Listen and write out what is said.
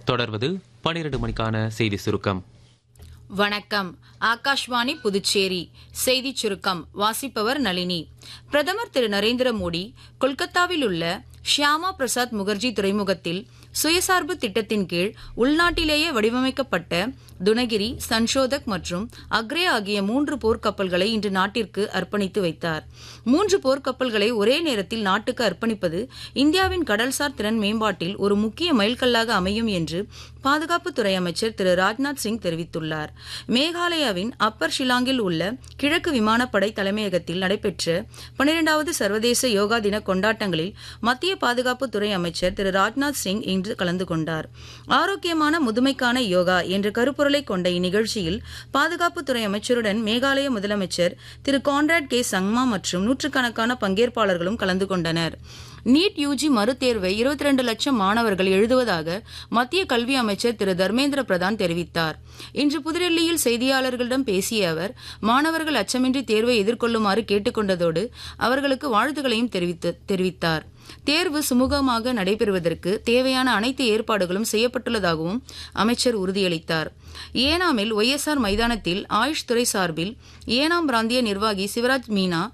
தொடர்வது பனிரெண்டு மணிக்கான செய்தி சுருக்கம் வணக்கம் ஆகாஷ்வாணி புதுச்சேரி செய்திச் சுருக்கம் வாசிப்பவர் நளினி பிரதமர் திரு நரேந்திர மோடி கொல்கத்தாவில் உள்ள ஷியாமா பிரசாத் முகர்ஜி துறைமுகத்தில் சுயசார்பு திட்டத்தின் கீழ் உள்நாட்டிலேயே வடிவமைக்கப்பட்ட துனகிரி சன்ஷோதக் மற்றும் அக்ரே ஆகிய மூன்று போர்க்கப்பல்களை இன்று நாட்டிற்கு அர்ப்பணித்து வைத்தார் மூன்று போர்க்கப்பல்களை ஒரே நேரத்தில் நாட்டுக்கு அர்ப்பணிப்பது இந்தியாவின் கடல்சார் திறன் மேம்பாட்டில் ஒரு முக்கிய மைல்கல்லாக அமையும் என்று பாதுகாப்புத்துறை அமைச்சர் திரு ராஜ்நாத் சிங் தெரிவித்துள்ளார் மேகாலயாவின் அப்பர் ஷிலாங்கில் உள்ள கிழக்கு விமானப்படை தலைமையகத்தில் நடைபெற்ற பனிரெண்டாவது சர்வதேச யோகா தின கொண்டாட்டங்களில் மத்திய பாதுகாப்புத்துறை அமைச்சர் திரு ராஜ்நாத் சிங் இன்று கலந்து கொண்டார் ஆரோக்கியமான முதுமைக்கான யோகா என்ற கருப்பொருளை கொண்ட இந்நிகழ்ச்சியில் பாதுகாப்புத்துறை அமைச்சருடன் மேகாலய முதலமைச்சர் திரு கான்ராட் கே சங்மா மற்றும் நூற்றுக்கணக்கான பங்கேற்பாளர்களும் கலந்து கொண்டனர் நீட் யூஜி மறுதேர்வை இருபத்தி ரெண்டு லட்சம் மாணவர்கள் எழுதுவதாக மத்திய கல்வி அமைச்சர் திரு தர்மேந்திர பிரதான் தெரிவித்தார் இன்று புதுடெல்லியில் செய்தியாளர்களிடம் பேசிய அவர் மாணவர்கள் அச்சமின்றி தேர்வை எதிர்கொள்ளுமாறு கேட்டுக்கொண்டதோடு அவர்களுக்கு வாழ்த்துக்களையும் தெரிவித்து தெரிவித்தார் தேர்வு சுமூகமாக நடைபெறுவதற்கு தேவையான அனைத்து ஏற்பாடுகளும் செய்யப்பட்டுள்ளதாகவும் அமைச்சர் உறுதியளித்தார் ஏனாமில் ஒய்எஸ்ஆர் மைதானத்தில் ஆயுஷ் துறை சார்பில் ஏனாம் பிராந்திய நிர்வாகி சிவராஜ் மீனா